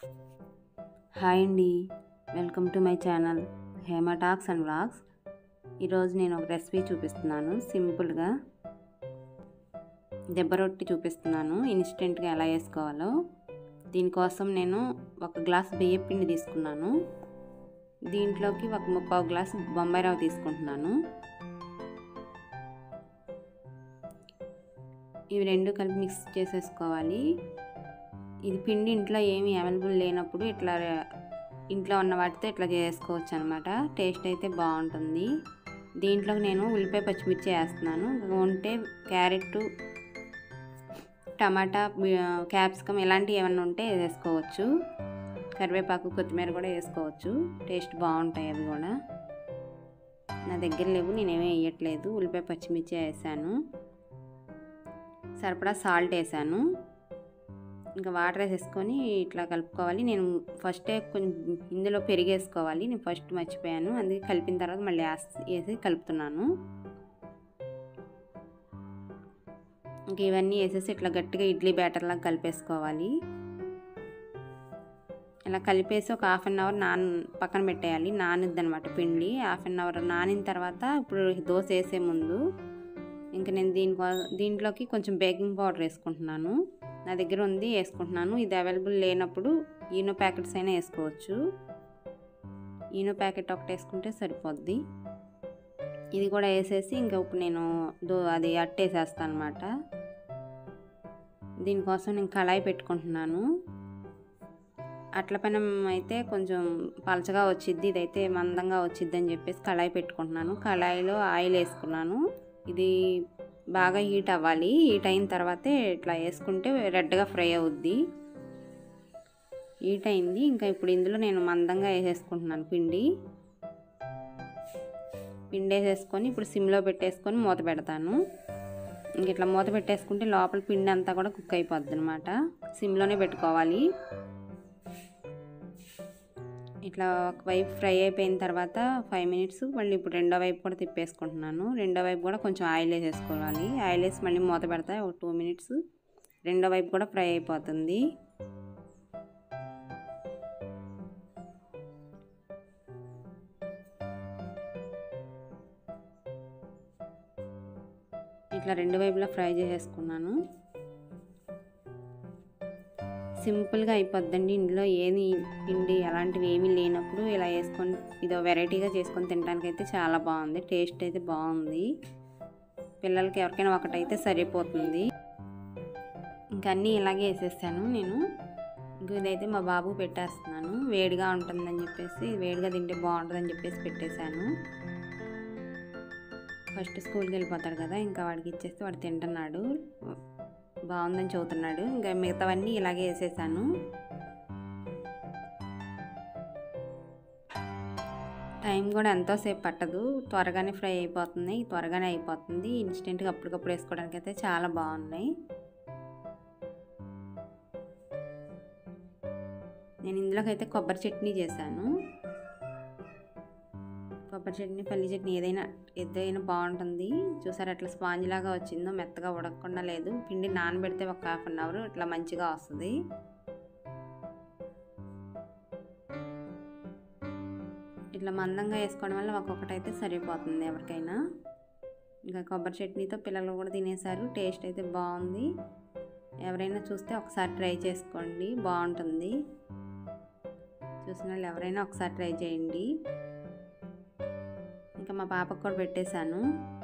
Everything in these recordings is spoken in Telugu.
హాయ్ అండి welcome to my channel Hema talks and vlogs ఈరోజు నేను ఒక రెసిపీ చూపిస్తున్నాను సింపుల్గా దెబ్బ రొట్టి చూపిస్తున్నాను ఇన్స్టెంట్గా ఎలా వేసుకోవాలో దీనికోసం నేను ఒక గ్లాస్ బియ్యం పిండి తీసుకున్నాను దీంట్లోకి ఒక ముప్పావు గ్లాస్ బొంబాయి రవ్వ తీసుకుంటున్నాను ఇవి రెండు కలిపి మిక్స్ చేసేసుకోవాలి ఇది పిండి ఇంట్లో ఏమీ అవైలబుల్ లేనప్పుడు ఇట్లా ఇంట్లో ఉన్న వాటితో ఇట్లా చేసుకోవచ్చు అనమాట టేస్ట్ అయితే బాగుంటుంది దీంట్లో నేను ఉల్లిపాయ పచ్చిమిర్చి వేస్తున్నాను ఉంటే క్యారెట్ టమాటా క్యాప్సికమ్ ఇలాంటివి ఏమన్నా ఉంటే వేసుకోవచ్చు కరివేపాకు కొత్తిమీర కూడా వేసుకోవచ్చు టేస్ట్ బాగుంటాయి అవి కూడా నా దగ్గర లేవు నేనేమీ వేయట్లేదు ఉల్లిపాయ పచ్చిమిర్చి వేసాను సరిపడా సాల్ట్ వేసాను ఇంకా వాటర్ వేసేసుకొని ఇట్లా కలుపుకోవాలి నేను ఫస్టే కొంచెం ఇందులో పెరిగేసుకోవాలి నేను ఫస్ట్ మర్చిపోయాను అందుకే కలిపిన తర్వాత మళ్ళీ వేసి కలుపుతున్నాను ఇంక ఇవన్నీ వేసేసి ఇట్లా గట్టిగా ఇడ్లీ బ్యాటర్లాగా కలిపేసుకోవాలి ఇలా కలిపేసి ఒక హాఫ్ అన్ అవర్ నాన్ పక్కన పెట్టేయాలి నానిద్ది అనమాట పిండి హాఫ్ అన్ అవర్ నానిన తర్వాత ఇప్పుడు దోశ వేసే ముందు ఇంకా నేను దీనికో దీంట్లోకి కొంచెం బేకింగ్ పౌడర్ వేసుకుంటున్నాను నా దగ్గర ఉంది వేసుకుంటున్నాను ఇది అవైలబుల్ లేనప్పుడు ఈనో ప్యాకెట్స్ అయినా వేసుకోవచ్చు ఈనో ప్యాకెట్ ఒకటి వేసుకుంటే సరిపోద్ది ఇది కూడా వేసేసి ఇంకా ఇప్పుడు నేను దో అది అట్టేసేస్తాను అనమాట దీనికోసం నేను కళాయి పెట్టుకుంటున్నాను అట్ల పైన అయితే కొంచెం పలచగా వచ్చిద్ది ఇదైతే మందంగా వచ్చిద్ది అని చెప్పేసి కళాయి పెట్టుకుంటున్నాను కళాయిలో ఆయిల్ వేసుకున్నాను ఇది బాగా హీట్ అవ్వాలి హీట్ అయిన తర్వాతే ఇట్లా వేసుకుంటే రెడ్గా ఫ్రై అవుద్ది హీట్ అయింది ఇంకా ఇప్పుడు ఇందులో నేను మందంగా వేసేసుకుంటున్నాను పిండి పిండి వేసేసుకొని ఇప్పుడు సిమ్లో పెట్టేసుకొని మూత పెడతాను ఇంక ఇట్లా మూత పెట్టేసుకుంటే లోపల పిండి అంతా కూడా కుక్ అయిపోద్ది అనమాట సిమ్లోనే పెట్టుకోవాలి ఇట్లా ఒక వైపు ఫ్రై అయిపోయిన తర్వాత ఫైవ్ మినిట్స్ మళ్ళీ ఇప్పుడు రెండో వైపు కూడా తిప్పేసుకుంటున్నాను రెండో వైపు కూడా కొంచెం ఆయిల్ వేసేసుకోవాలి ఆయిల్ వేసి మళ్ళీ మూత పెడతా ఒక టూ మినిట్స్ రెండో వైపు కూడా ఫ్రై అయిపోతుంది ఇట్లా రెండు వైపులా ఫ్రై చేసేసుకున్నాను సింపుల్గా అయిపోద్దండి ఇందులో ఏది పిండి అలాంటివి ఏమీ లేనప్పుడు ఇలా వేసుకొని ఇదో వెరైటీగా చేసుకొని తినడానికి అయితే చాలా బాగుంది టేస్ట్ అయితే బాగుంది పిల్లలకి ఎవరికైనా ఒకటైతే సరిపోతుంది ఇంకా అన్నీ ఇలాగే వేసేసాను నేను ఇంక ఇదైతే మా బాబు పెట్టేస్తున్నాను వేడిగా ఉంటుందని చెప్పేసి వేడిగా తింటే బాగుంటుందని చెప్పేసి పెట్టేశాను ఫస్ట్ స్కూల్కి వెళ్ళిపోతాడు కదా ఇంకా వాడికి ఇచ్చేస్తే వాడు తింటున్నాడు బాగుందని చదువుతున్నాడు ఇంకా మిగతావన్నీ ఇలాగే వేసేసాను టైం కూడా ఎంతోసేపు పట్టదు త్వరగానే ఫ్రై అయిపోతుంది త్వరగానే అయిపోతుంది ఇన్స్టెంట్గా అప్పటికప్పుడు వేసుకోవడానికి అయితే చాలా బాగున్నాయి నేను ఇందులోకి అయితే కొబ్బరి చట్నీ చేశాను కొబ్బరి చట్నీ పల్లి చట్నీ ఏదైనా ఏదైనా బాగుంటుంది చూసారు అట్లా స్పాంజ్ లాగా వచ్చిందో మెత్తగా ఉడకకుండా లేదు పిండి నానబెడితే ఒక హాఫ్ అన్ అవర్ ఇట్లా మంచిగా వస్తుంది ఇట్లా మందంగా వేసుకోవడం వల్ల ఒక్కొక్కటి అయితే సరిపోతుంది ఎవరికైనా ఇంకా కొబ్బరి చట్నీతో పిల్లలు కూడా తినేసారు టేస్ట్ అయితే బాగుంది ఎవరైనా చూస్తే ఒకసారి ట్రై చేసుకోండి బాగుంటుంది చూసిన వాళ్ళు ఎవరైనా ఒకసారి ట్రై చేయండి ఇంకా మా పాపకు కూడా పెట్టేశాను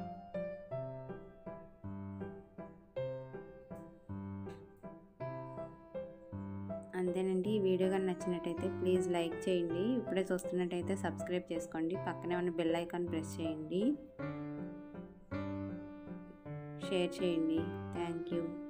అంతేనండి ఈ వీడియో కానీ నచ్చినట్టయితే ప్లీజ్ లైక్ చేయండి ఇప్పుడే చూస్తున్నట్టయితే సబ్స్క్రైబ్ చేసుకోండి పక్కనే ఉన్న బెల్ ఐకాన్ ప్రెస్ చేయండి షేర్ చేయండి థ్యాంక్ యూ